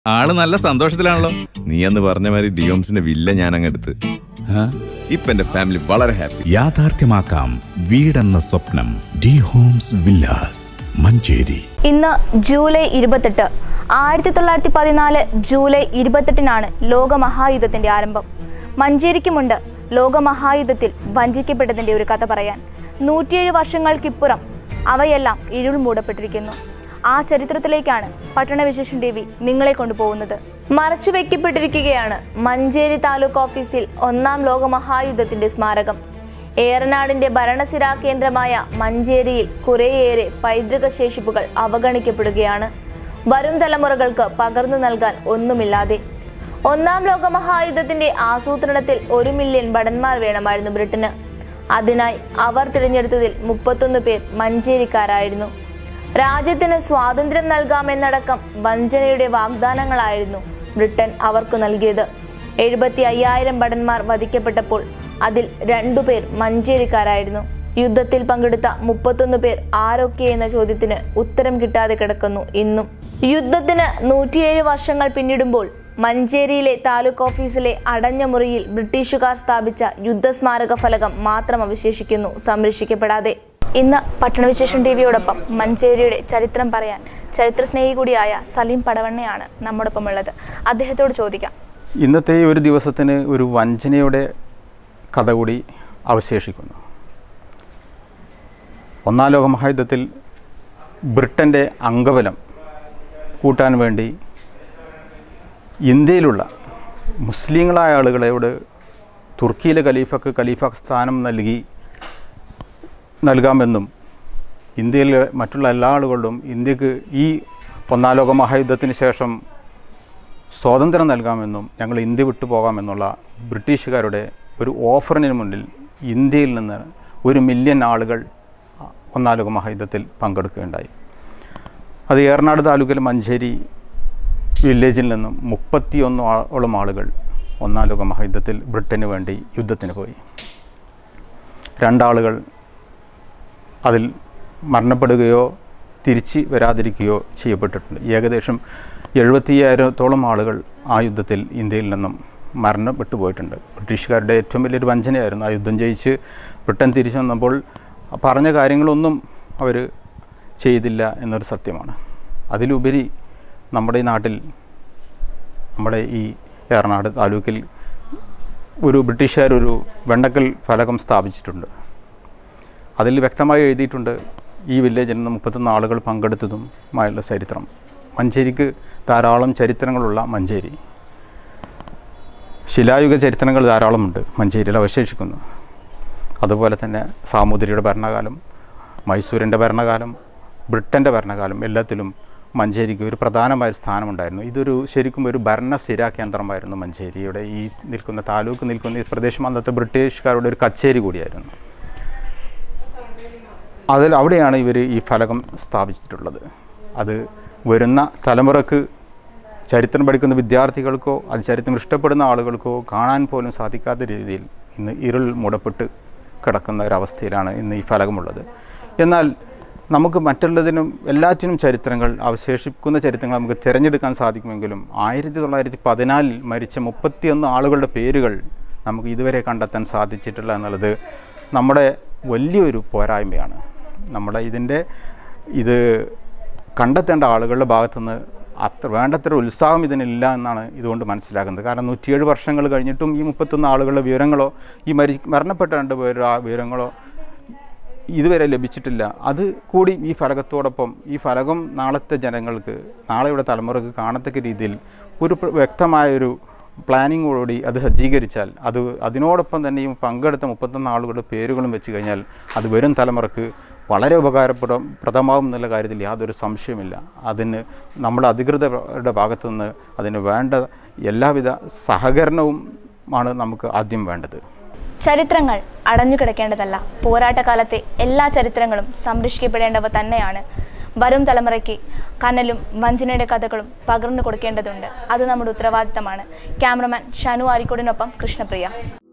ആള് നല്ല സന്തോഷത്തിലാണല്ലോ നീ അന്ന് പറഞ്ഞ മാതിരി ഡിയോംസിന്റെ വില്ല ഞാൻ അങ്ങ് എടുത്ത് ഇപ്പൊ എന്റെ ഫാമിലി വളരെ ഹാപ്പി യാഥാർത്ഥ്യമാക്കാം വീടെന്ന സ്വപ്നം ഡി ഹോംസ് വില്ലാസ് മഞ്ചേരി ഇന്ന് ജൂലൈ ഇരുപത്തെട്ട് ആയിരത്തി തൊള്ളായിരത്തി പതിനാല് ജൂലൈ ഇരുപത്തെട്ടിനാണ് ലോകമഹായുദ്ധത്തിന്റെ ആരംഭം മഞ്ചേരിക്കുമുണ്ട് ലോകമഹായുദ്ധത്തിൽ വഞ്ചിക്കപ്പെട്ടതിന്റെ ഒരു കഥ പറയാൻ നൂറ്റിയേഴ് വർഷങ്ങൾക്കിപ്പുറം അവയെല്ലാം ഇരുൾ മൂടപ്പെട്ടിരിക്കുന്നു ആ ചരിത്രത്തിലേക്കാണ് പട്ടണവിശേഷൻ ടി വി നിങ്ങളെ കൊണ്ടുപോകുന്നത് മറച്ചു വെക്കപ്പെട്ടിരിക്കുകയാണ് മഞ്ചേരി താലൂക്ക് ഓഫീസിൽ ഒന്നാം ലോകമഹായുദ്ധത്തിന്റെ സ്മാരകം ഏറനാടിന്റെ ഭരണസിരാ കേന്ദ്രമായ മഞ്ചേരിയിൽ കുറേയേറെ പൈതൃക ശേഷിപ്പുകൾ അവഗണിക്കപ്പെടുകയാണ് വരും തലമുറകൾക്ക് പകർന്നു നൽകാൻ ഒന്നുമില്ലാതെ ഒന്നാം ലോക മഹായുദ്ധത്തിന്റെ ആസൂത്രണത്തിൽ ഒരു മില്യൺ ഭടന്മാർ വേണമായിരുന്നു ബ്രിട്ടന് അതിനായി അവർ തിരഞ്ഞെടുത്തതിൽ മുപ്പത്തൊന്ന് പേർ മഞ്ചേരിക്കാരായിരുന്നു രാജ്യത്തിന് സ്വാതന്ത്ര്യം നൽകാമെന്നടക്കം വഞ്ചനയുടെ വാഗ്ദാനങ്ങളായിരുന്നു ബ്രിട്ടൻ അവർക്ക് നൽകിയത് എഴുപത്തി അയ്യായിരം ഭടന്മാർ വധിക്കപ്പെട്ടപ്പോൾ അതിൽ രണ്ടുപേർ മഞ്ചേരിക്കാരായിരുന്നു യുദ്ധത്തിൽ പങ്കെടുത്ത മുപ്പത്തൊന്ന് പേർ ആരൊക്കെ എന്ന ചോദ്യത്തിന് ഉത്തരം കിട്ടാതെ കിടക്കുന്നു ഇന്നും യുദ്ധത്തിന് നൂറ്റിയേഴ് വർഷങ്ങൾ പിന്നിടുമ്പോൾ മഞ്ചേരിയിലെ താലൂക്ക് ഓഫീസിലെ അടഞ്ഞ മുറിയിൽ ബ്രിട്ടീഷുകാർ സ്ഥാപിച്ച യുദ്ധസ്മാരക ഫലകം മാത്രം അവശേഷിക്കുന്നു സംരക്ഷിക്കപ്പെടാതെ ഇന്ന് പട്ടണവിശേഷം ടി വിയോടൊപ്പം മഞ്ചേരിയുടെ ചരിത്രം പറയാൻ ചരിത്രസ്നേഹി കൂടിയായ സലീം പടവണ്ണയാണ് നമ്മോടൊപ്പം ഉള്ളത് അദ്ദേഹത്തോട് ചോദിക്കാം ഇന്നത്തെ ഈ ഒരു ദിവസത്തിന് ഒരു വഞ്ചനയുടെ കഥ കൂടി അവശേഷിക്കുന്നു ഒന്നാം ലോക മഹായുദ്ധത്തിൽ ബ്രിട്ടൻ്റെ അംഗബലം കൂട്ടാൻ വേണ്ടി ഇന്ത്യയിലുള്ള മുസ്ലിങ്ങളായ ആളുകളോട് തുർക്കിയിലെ ഖലീഫക്ക് ഖലീഫ സ്ഥാനം നൽകി നൽകാമെന്നും ഇന്ത്യയിലെ മറ്റുള്ള എല്ലാ ആളുകളും ഇന്ത്യക്ക് ഈ ഒന്നാം ലോക മഹായുദ്ധത്തിന് ശേഷം സ്വാതന്ത്ര്യം നൽകാമെന്നും ഞങ്ങൾ ഇന്ത്യ വിട്ടു പോകാമെന്നുള്ള ബ്രിട്ടീഷുകാരുടെ ഒരു ഓഫറിന് മുന്നിൽ ഇന്ത്യയിൽ നിന്ന് ഒരു മില്യൺ ആളുകൾ ഒന്നാം ലോക മഹായുദ്ധത്തിൽ പങ്കെടുക്കുകയുണ്ടായി അത് ഏറനാട് താലൂക്കിലെ മഞ്ചേരി വില്ലേജിൽ നിന്നും മുപ്പത്തിയൊന്ന് ഓളം ആളുകൾ ഒന്നാം ലോക മഹായുദ്ധത്തിൽ ബ്രിട്ടന് വേണ്ടി യുദ്ധത്തിന് പോയി രണ്ടാളുകൾ അതിൽ മരണപ്പെടുകയോ തിരിച്ച് വരാതിരിക്കുകയോ ചെയ്യപ്പെട്ടിട്ടുണ്ട് ഏകദേശം എഴുപത്തിയ്യായിരത്തോളം ആളുകൾ ആ യുദ്ധത്തിൽ ഇന്ത്യയിൽ നിന്നും മരണപ്പെട്ടു പോയിട്ടുണ്ട് ബ്രിട്ടീഷുകാരുടെ ഏറ്റവും വലിയൊരു വഞ്ചനയായിരുന്നു ആ യുദ്ധം ജയിച്ച് ബ്രിട്ടൻ തിരിച്ചു വന്നപ്പോൾ പറഞ്ഞ കാര്യങ്ങളൊന്നും അവർ ചെയ്തില്ല എന്നൊരു സത്യമാണ് അതിലുപരി നമ്മുടെ ഈ നാട്ടിൽ നമ്മുടെ ഈ ഏറനാട് താലൂക്കിൽ ഒരു ബ്രിട്ടീഷുകാരൊരു വെണ്ണക്കൽ ഫലകം സ്ഥാപിച്ചിട്ടുണ്ട് അതിൽ വ്യക്തമായി എഴുതിയിട്ടുണ്ട് ഈ വില്ലേജിൽ നിന്ന് മുപ്പത്തൊന്ന് ആളുകൾ പങ്കെടുത്തതുമായുള്ള ചരിത്രം മഞ്ചേരിക്ക് ധാരാളം ചരിത്രങ്ങളുള്ള മഞ്ചേരി ശിലായുഗ ചരിത്രങ്ങൾ ധാരാളമുണ്ട് മഞ്ചേരിയിൽ അവശേഷിക്കുന്നു അതുപോലെ തന്നെ സാമൂതിരിയുടെ ഭരണകാലം മൈസൂരിൻ്റെ ഭരണകാലം ബ്രിട്ടൻ്റെ ഭരണകാലം എല്ലാത്തിലും മഞ്ചേരിക്ക് ഒരു പ്രധാനമായ ഒരു സ്ഥാനമുണ്ടായിരുന്നു ഇതൊരു ശരിക്കും ഒരു ഭരണസ്ഥിരാ കേന്ദ്രമായിരുന്നു മഞ്ചേരിയുടെ ഈ നിൽക്കുന്ന താലൂക്ക് നിൽക്കുന്ന ഈ പ്രദേശം അന്നത്തെ ബ്രിട്ടീഷുകാരുടെ ഒരു കച്ചേരി കൂടിയായിരുന്നു അതിൽ അവിടെയാണ് ഇവർ ഈ ഫലകം സ്ഥാപിച്ചിട്ടുള്ളത് അത് വരുന്ന തലമുറക്ക് ചരിത്രം പഠിക്കുന്ന വിദ്യാർത്ഥികൾക്കോ അത് ചരിത്രം ഇഷ്ടപ്പെടുന്ന ആളുകൾക്കോ കാണാൻ പോലും സാധിക്കാത്ത രീതിയിൽ ഇന്ന് ഇരുൾ മൂടപ്പെട്ട് കിടക്കുന്ന ഒരവസ്ഥയിലാണ് ഇന്ന് ഈ ഫലകമുള്ളത് എന്നാൽ നമുക്ക് മറ്റുള്ളതിനും എല്ലാറ്റിനും ചരിത്രങ്ങൾ അവശേഷിക്കുന്ന ചരിത്രങ്ങൾ നമുക്ക് തിരഞ്ഞെടുക്കാൻ സാധിക്കുമെങ്കിലും ആയിരത്തി തൊള്ളായിരത്തി പതിനാലിൽ മരിച്ച മുപ്പത്തിയൊന്ന് ആളുകളുടെ പേരുകൾ നമുക്ക് ഇതുവരെ കണ്ടെത്താൻ സാധിച്ചിട്ടില്ല എന്നുള്ളത് നമ്മുടെ വലിയൊരു പോരായ്മയാണ് നമ്മുടെ ഇതിൻ്റെ ഇത് കണ്ടെത്തേണ്ട ആളുകളുടെ ഭാഗത്തുനിന്ന് അത്ര വേണ്ടത്ര ഉത്സാഹം ഇതിനില്ല എന്നാണ് ഇതുകൊണ്ട് മനസ്സിലാക്കുന്നത് കാരണം നൂറ്റിയേഴ് വർഷങ്ങൾ കഴിഞ്ഞിട്ടും ഈ മുപ്പത്തൊന്ന് ആളുകളുടെ വിവരങ്ങളോ ഈ മരി മരണപ്പെട്ട രണ്ട് പേരുടെ ആ വിവരങ്ങളോ ഇതുവരെ ലഭിച്ചിട്ടില്ല അത് കൂടി ഈ ഫലകത്തോടൊപ്പം ഈ ഫലകം നാളത്തെ ജനങ്ങൾക്ക് നാളെയുടെ തലമുറക്ക് കാണത്തക്ക രീതിയിൽ ഒരു പ്ര- വ്യക്തമായൊരു പ്ലാനിങ്ങോടുകൂടി അത് സജ്ജീകരിച്ചാൽ അത് അതിനോടൊപ്പം തന്നെ ഈ പങ്കെടുത്ത മുപ്പത്തൊന്ന് ആളുകളുടെ പേരുകളും വെച്ച് കഴിഞ്ഞാൽ അത് വരും തലമുറക്ക് വളരെ ഉപകാരപ്രദം പ്രദമാവും എന്നുള്ള കാര്യത്തിൽ യാതൊരു സംശയമില്ല അതിന് നമ്മുടെ അധികൃതരുടെ ഭാഗത്തുനിന്ന് അതിന് വേണ്ട എല്ലാവിധ സഹകരണവും ആണ് നമുക്ക് ആദ്യം വേണ്ടത് ചരിത്രങ്ങൾ അടഞ്ഞു കിടക്കേണ്ടതല്ല പോരാട്ടകാലത്തെ എല്ലാ ചരിത്രങ്ങളും സംരക്ഷിക്കപ്പെടേണ്ടവ തന്നെയാണ് വരും തലമുറയ്ക്ക് കനലും വഞ്ചനയുടെ കഥകളും പകർന്നു കൊടുക്കേണ്ടതുണ്ട് അത് നമ്മുടെ ഉത്തരവാദിത്തമാണ് ക്യാമറമാൻ ഷനു ആരിക്കോടിനൊപ്പം കൃഷ്ണപ്രിയ